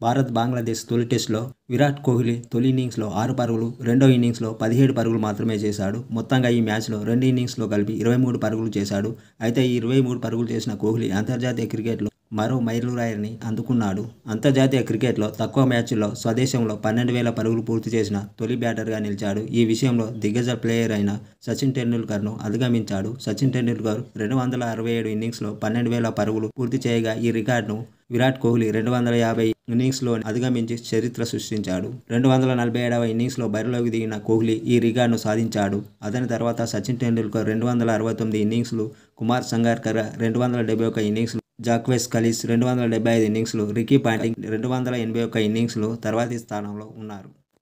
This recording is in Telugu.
భారత్ బంగ్లాదేశ్ తొలి టెస్టులో విరాట్ కోహ్లీ తొలి ఇన్నింగ్స్లో ఆరు పరుగులు రెండో ఇన్నింగ్స్లో పదిహేడు పరుగులు మాత్రమే చేశాడు మొత్తంగా ఈ మ్యాచ్లో రెండు ఇన్నింగ్స్లో కలిపి ఇరవై మూడు పరుగులు చేశాడు అయితే ఈ ఇరవై మూడు పరుగులు చేసిన కోహ్లీ అంతర్జాతీయ క్రికెట్లో మరో మైలురాయిని అందుకున్నాడు అంతర్జాతీయ క్రికెట్లో తక్కువ మ్యాచ్ల్లో స్వదేశంలో పన్నెండు వేల పరుగులు పూర్తి చేసిన తొలి బ్యాటర్గా నిలిచాడు ఈ విషయంలో దిగ్గజ ప్లేయర్ అయిన సచిన్ టెండూల్కర్ను అధిగమించాడు సచిన్ టెండూల్కర్ రెండు వందల అరవై ఏడు ఇన్నింగ్స్లో పన్నెండు వేల పరుగులు పూర్తి చేయగా ఈ రికార్డును విరాట్ కోహ్లీ రెండు వందల యాభై ఇన్నింగ్స్లో అధిగమించి చరిత్ర సృష్టించాడు రెండు వందల నలభై ఏడవ ఇన్నింగ్స్లో బరిలోకి దిగిన కోహ్లీ ఈ రికార్డును సాధించాడు అతని తర్వాత సచిన్ టెండూల్కర్ రెండు వందల అరవై తొమ్మిది ఇన్నింగ్స్లు కుమార్ సంగార్కర్ రెండు వందల డెబ్బై ఒక ఇన్నింగ్స్లు జాక్వెస్ కలీస్ రెండు వందల డెబ్బై ఐదు ఇన్నింగ్స్లు రికీ పాంటింగ్ రెండు వందల ఎనభై ఒక్క ఇన్నింగ్స్లు తర్వాతి స్థానంలో ఉన్నారు